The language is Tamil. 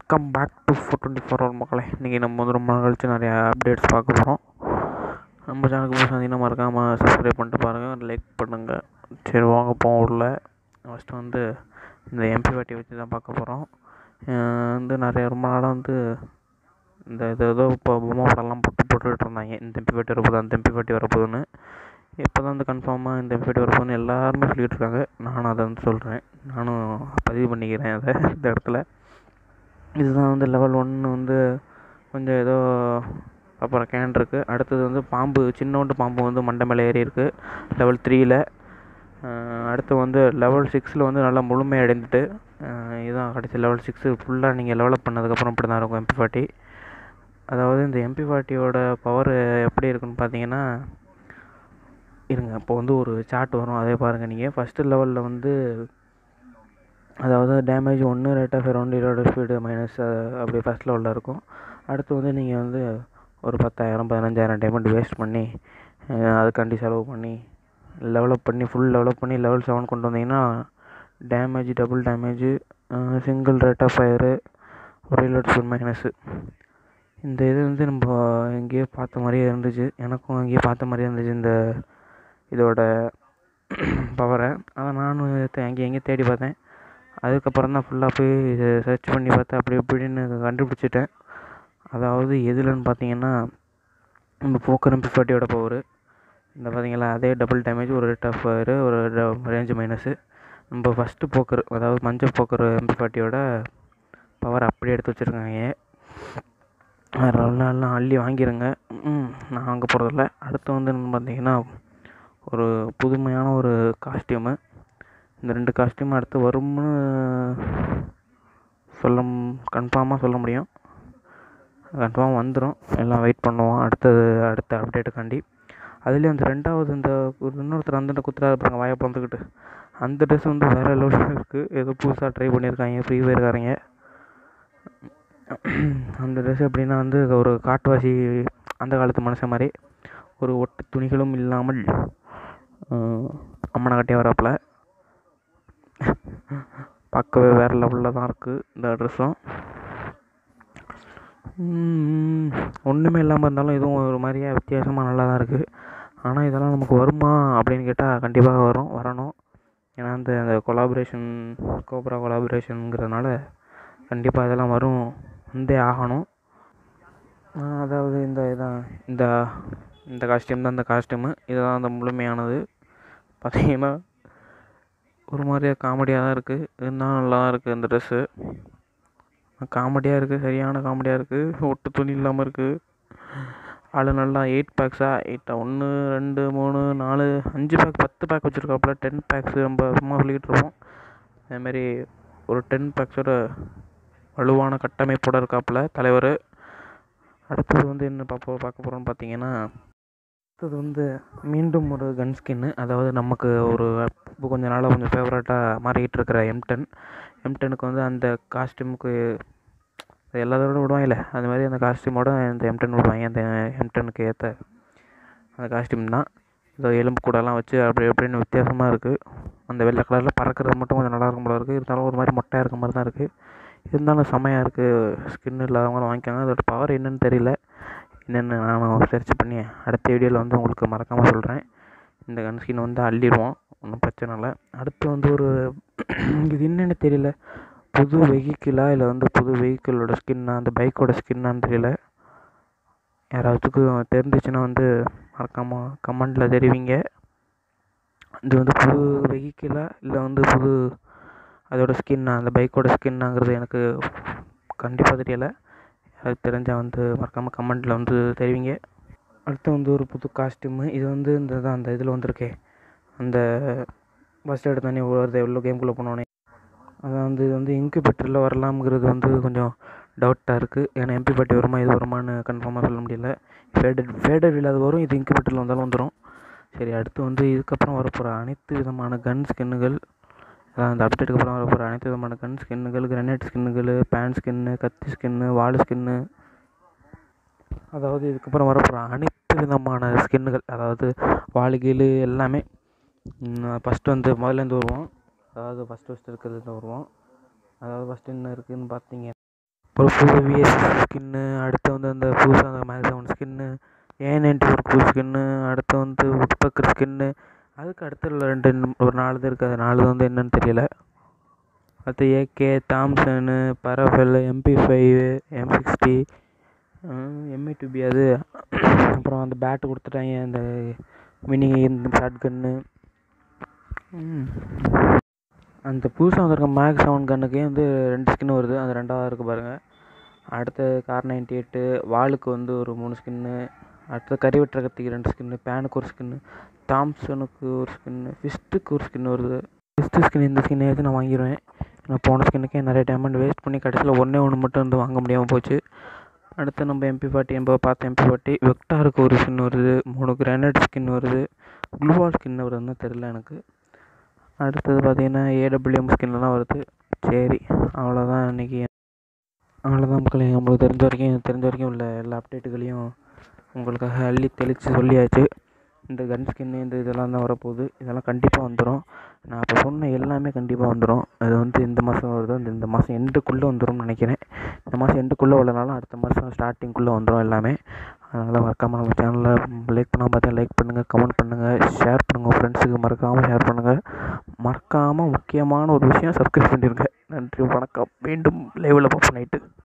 welcome back to four twenty four hour மக்களே இன்றைக்கி நம்ம வந்து ரொம்ப நாள் கழிச்சு நிறையா அப்டேட்ஸ் பார்க்க போகிறோம் நம்ம சேனலுக்கு புதுசாக இருந்தீங்கன்னா மறக்காமல் சப்ஸ்கிரைப் பண்ணிட்டு பாருங்கள் லைக் பண்ணுங்கள் சரி வாங்க போவோம் உள்ள ஃபஸ்ட்டு வந்து இந்த எம்பி வாட்டி வச்சு தான் பார்க்க போகிறோம் வந்து நிறைய ரொம்ப நாளாக வந்து இந்த இது ஏதோ இப்போ பொம்மை படம்லாம் போட்டு போட்டுக்கிட்டு இருந்தாங்க இந்த எம்பி வாட்டி வரப்போகுது அந்த எம்பி வாட்டி வரப்போகுதுன்னு இப்போ தான் வந்து கன்ஃபார்மாக இந்த எம்பி வாட்டி வரப்போகுதுன்னு எல்லாருமே சொல்லிகிட்டு இருக்காங்க நானும் அதை வந்து சொல்கிறேன் நானும் பதிவு பண்ணிக்கிறேன் அதை இந்த இடத்துல இதுதான் வந்து லெவல் ஒன்று வந்து கொஞ்சம் ஏதோ அப்புறம் கேன் இருக்குது அடுத்தது வந்து பாம்பு சின்னோண்டு பாம்பு வந்து மண்டை மேலே ஏறி இருக்குது லெவல் த்ரீயில் அடுத்து வந்து லெவல் சிக்ஸில் வந்து நல்லா முழுமை அடைந்துட்டு இதுதான் கடைசி லெவல் சிக்ஸு ஃபுல்லாக நீங்கள் டெவலப் பண்ணதுக்கப்புறம் இப்படி தான் இருக்கும் எம்பி ஃபார்ட்டி அதாவது இந்த எம்பி ஃபார்ட்டியோட பவர் எப்படி இருக்குன்னு பார்த்தீங்கன்னா இருங்க இப்போ வந்து ஒரு சார்ட் வரும் அதே பாருங்கள் நீங்கள் ஃபஸ்ட்டு லெவலில் வந்து அதாவது டேமேஜ் ஒன்று ரேட் ஆஃப் அரௌண்ட் இதோட ஸ்பீடு மைனஸ் அப்படி ஃபஸ்ட் லெவலில் இருக்கும் அடுத்து வந்து நீங்கள் வந்து ஒரு பத்தாயிரம் பதினஞ்சாயிரம் டைமண்ட் வேஸ்ட் பண்ணி அதுக்காண்டி செலவு பண்ணி லெவலப் பண்ணி ஃபுல் டெவலப் பண்ணி லெவல் செவன் கொண்டு வந்தீங்கன்னா damage double damage single rate of fire ஒரே லோட் ஸ்பீட் மைனஸு இந்த இது வந்து நம்ம எங்கேயோ பார்த்த மாதிரியே இருந்துச்சு எனக்கும் எங்கேயோ பார்த்த மாதிரியே இருந்துச்சு இந்த இதோட பவரை அதை நானும் எங்கேயும் எங்கேயும் தேடி பார்த்தேன் அதுக்கப்புறம் தான் ஃபுல்லாக போய் இது சர்ச் பண்ணி பார்த்தேன் அப்படி இப்படின்னு கண்டுபிடிச்சிட்டேன் அதாவது எதுலன்னு பார்த்தீங்கன்னா நம்ம போக்கர் எம்பி ஃபார்ட்டியோட பவரு இந்த பார்த்தீங்களா அதே டபுள் டேமேஜ் ஒரு ரேட் ஆஃப் ஃபயரு ஒரு ரேஞ்ச் மைனஸு நம்ம ஃபஸ்ட்டு போக்கர் அதாவது மஞ்சள் போக்கர் எம்பி ஃபார்ட்டியோட பவர் அப்படியே எடுத்து வச்சுருக்காங்க எல்லாம் அள்ளி வாங்கிடுங்க நான் வாங்க போகிறதில்ல அடுத்து வந்து என்னென்னு பார்த்தீங்கன்னா ஒரு புதுமையான ஒரு காஸ்டியூமு இந்த ரெண்டு காஸ்டியூம் அடுத்து வரும்னு சொல்ல கன்ஃபார்மாக சொல்ல முடியும் கன்ஃபார்ம் வந்துடும் எல்லாம் வெயிட் பண்ணுவோம் அடுத்தது அடுத்த அப்டேட்டுக்காண்டி அதுலேயும் அந்த ரெண்டாவது இந்த இன்னொருத்தர் அந்த குத்துறாரு பாருங்க வாயை பிறந்துக்கிட்டு அந்த ட்ரெஸ் வந்து வேறு லெவலில் இருக்குது ஏதோ புதுசாக ட்ரை பண்ணியிருக்காங்க ஃப்ரீ ஃபயர்காரங்க அந்த ட்ரெஸ் எப்படின்னா வந்து ஒரு காட்டுவாசி அந்த காலத்து மனுஷன் மாதிரி ஒரு ஒட்டு துணிகளும் இல்லாமல் அம்மனை கட்டியே வராப்புல பார்க்கவே வேறு லெவலில் தான் இருக்குது இந்த ட்ரெஸ்ஸும் ஒன்றுமே இல்லாமல் இருந்தாலும் இதுவும் ஒரு மாதிரியா வித்தியாசமாக நல்லா தான் இருக்குது ஆனால் இதெல்லாம் நமக்கு வருமா அப்படின்னு கேட்டால் கண்டிப்பாக வரும் வரணும் ஏன்னா அந்த அந்த கொலாபரேஷன் கோப்ரா கொலாபரேஷனுங்கிறதுனால கண்டிப்பாக இதெல்லாம் வரும் வந்தே ஆகணும் அதாவது இந்த இதான் இந்த இந்த காஸ்டியூம் தான் இந்த காஸ்டியூமு இதுதான் அந்த முழுமையானது பார்த்தீங்கன்னா ஒரு மாதிரியா காமெடியாக தான் இருக்குது இருந்தாலும் நல்லா தான் இருக்குது இந்த ட்ரெஸ்ஸு காமெடியாக இருக்குது சரியான காமெடியாக இருக்குது ஒட்டு துணி இல்லாமல் இருக்குது ஆள் நல்லா எயிட் பேக்ஸாக எயிட்டா ஒன்று ரெண்டு மூணு நாலு அஞ்சு பேக் பத்து பேக் வச்சுருக்காப்புல டென் பேக்ஸு நம்ம சும்மா சொல்லிக்கிட்டு இருப்போம் அதேமாரி ஒரு டென் பேக்ஸோட வலுவான கட்டமைப்போடு இருக்காப்புல தலைவர் அடுத்தது வந்து என்ன பார்ப்போம் பார்க்க போகிறோம்னு பார்த்தீங்கன்னா அடுத்தது வந்து மீண்டும் ஒரு கன் ஸ்கின்னு அதாவது நமக்கு ஒரு இப்போ கொஞ்ச நாளாக கொஞ்சம் ஃபேவரட்டாக மாறிக்கிட்டு இருக்கிற எம் டென் எம் டெனுக்கு வந்து அந்த காஸ்டியூமுக்கு எல்லாத்தோட விடுவாங்கல்ல அந்த மாதிரி அந்த காஸ்டியூமோட இந்த எம் டென் விடுவாங்க அந்த எம் டெனுக்கு ஏற்ற அந்த காஸ்டியூம் தான் இதோ எலும்பு கூடலாம் வச்சு அப்படி எப்படின்னு வித்தியாசமாக இருக்குது அந்த வெள்ளை கலரில் பறக்கிறது மட்டும் கொஞ்சம் நல்லா இருக்கும் போல இருக்குது இருந்தாலும் ஒரு மாதிரி மொட்டையாக இருக்க மாதிரி தான் இருக்குது இருந்தாலும் செமையாக இருக்குது ஸ்கின் இல்லாதவங்களும் வாங்கிக்காங்க அதோட பவர் என்னென்னு தெரியல என்னென்னு நான் சர்ச் பண்ணி அடுத்த வீடியோவில் வந்து உங்களுக்கு மறக்காமல் சொல்கிறேன் இந்த கன் ஸ்கின் வந்து அள்ளிடுவோம் ஒன்றும் பிரச்சனை இல்லை அடுத்து வந்து ஒரு இது என்னென்னு தெரியல புது வெஹிக்கிளா இல்லை வந்து புது வெஹிக்கிளோட ஸ்கின்னா அந்த பைக்கோட ஸ்கின்னான்னு தெரியல யாராவதுக்கு தெரிஞ்சிச்சுன்னா வந்து மறக்காமல் கமெண்டில் தெரிவிங்க இது வந்து புது வெஹிக்கிளா இல்லை வந்து புது அதோட ஸ்கின்னா அந்த பைக்கோட ஸ்கின்னாங்கிறது எனக்கு கண்டிப்பாக தெரியலை யாருக்கு தெரிஞ்சால் வந்து மறக்காமல் கமெண்ட்டில் வந்து தெரிவிங்க அடுத்து வந்து ஒரு புது காஸ்டியூமு இது வந்து இந்த தான் அந்த இதில் வந்திருக்கே அந்த ஃபஸ்ட் எடுத்தோடனே வருது எவ்வளோ கேம்குள்ளே போனோடனே அதான் வந்து இது வந்து இன்குபேட்டரில் வரலாம்ங்கிறது வந்து கொஞ்சம் டவுட்டாக இருக்குது ஏன்னா எம்பி பாட்டி வருமா இது வருமானு கன்ஃபார்மாக சொல்ல முடியல ஃபேடட் ஃபேடட் இல்லாத வரும் இது இன்குபேட்டரில் வந்தாலும் வந்துடும் சரி அடுத்து வந்து இதுக்கப்புறம் வரப்போகிற அனைத்து விதமான கன் ஸ்கின்னுகள் அதான் அந்த அப்டேட்டுக்கு அப்புறம் வரப்போகிற அனைத்து விதமான கன் ஸ்கின்னுகள் கிரனேட் ஸ்கின்னுகள் பேன் ஸ்கின்னு கத்தி ஸ்கின்னு வால் ஸ்கின்னு அதாவது இதுக்கப்புறம் வரப்போகிற அனைத்து விதமான ஸ்கின்னுகள் அதாவது வால் கீழு எல்லாமே ஃபஸ்ட்டு வந்து முதல்லேருந்து வருவோம் அதாவது ஃபஸ்ட்டு ஃபஸ்ட்டு இருக்கிறதுலேருந்து வருவோம் அதாவது ஃபஸ்ட்டு என்ன இருக்குதுன்னு பார்த்தீங்க ஒரு புது விஎஸ்எஸ் ஸ்கின்னு அடுத்து வந்து அந்த புதுசாக அந்த max seven skin A ninety four புது ஸ்கின்னு அடுத்து வந்து உட்பக்கர் ஸ்கின்னு அதுக்கு அடுத்து ரெண்டு ஒரு நாலு இது இருக்குது அது நாலு வந்து என்னன்னு தெரியல அடுத்து AK Thompson Parafal MP five M sixty MI two B அது அப்புறம் அந்த பேட்டு கொடுத்துட்டாங்க அந்த மினி இந்த ஷார்ட் கன்னு அந்த புதுசாக வந்திருக்க மேக் செவன் கன்னுக்கே வந்து ரெண்டு ஸ்கின்னு வருது அந்த ரெண்டாவது இருக்குது பாருங்கள் அடுத்து கார் நைன்ட்டி எயிட்டு வாலுக்கு வந்து ஒரு மூணு ஸ்கின்னு அடுத்து கறி வெட்டுற கத்திக்கு ரெண்டு ஸ்கின்னு பேனுக்கு ஒரு ஸ்கின்னு தாம்சனுக்கு ஒரு ஸ்கின்னு ஃபிஸ்ட்டுக்கு ஒரு ஸ்கின் வருது ஃபிஸ்ட்டு ஸ்கின் இந்த ஸ்கின்னை எடுத்து நான் வாங்கிடுவேன் நான் போன ஸ்கின்னுக்கே நிறைய டைமண்ட் வேஸ்ட் பண்ணி கடைசியில் ஒன்றே ஒன்று மட்டும் வந்து வாங்க முடியாமல் போச்சு அடுத்து நம்ம எம்பி ஃபார்ட்டி எம்ப பார்த்த எம்பி ஃபார்ட்டி வெக்டாருக்கு ஒரு ஸ்கின் வருது மூணு கிரானைட் ஸ்கின் வருது க்ளூவால் ஸ்கின் வருதுன்னு தெரில எனக்கு அடுத்தது பார்த்தீங்கன்னா ஏடபிள்யூஎம் ஸ்கின்லாம் வருது சரி அவ்வளோதான் இன்றைக்கி அவ்வளோதான் மக்களே நம்மளுக்கு தெரிஞ்ச வரைக்கும் தெரிஞ்ச வரைக்கும் உள்ள எல்லா அப்டேட்டுகளையும் உங்களுக்காக அள்ளி தெளித்து சொல்லியாச்சு இந்த கன் ஸ்கின்னு இந்த இதெல்லாம் தான் வரப்போகுது இதெல்லாம் கண்டிப்பாக வந்துடும் நான் இப்போ சொன்ன எல்லாமே கண்டிப்பாக வந்துடும் அது வந்து இந்த மாதம் வருதோ இந்த இந்த மாதம் எண்டுக்குள்ளே வந்துடும்னு நினைக்கிறேன் இந்த மாதம் எண்டுக்குள்ளே வரலனாலும் அடுத்த மாதம் ஸ்டார்டிங்குள்ளே வந்துடும் எல்லாமே அதனால் மறக்காமல் நம்ம சேனலில் லைக் பண்ணாமல் பார்த்தா லைக் பண்ணுங்கள் கமெண்ட் பண்ணுங்கள் ஷேர் பண்ணுங்கள் உங்கள் ஃப்ரெண்ட்ஸுக்கு மறக்காமல் ஷேர் பண்ணுங்கள் மறக்காமல் முக்கியமான ஒரு விஷயம் சப்ஸ்கிரைப் பண்ணிடுங்க நன்றி வணக்கம் மீண்டும் லைவில் பார்ப்போம் நைட்டு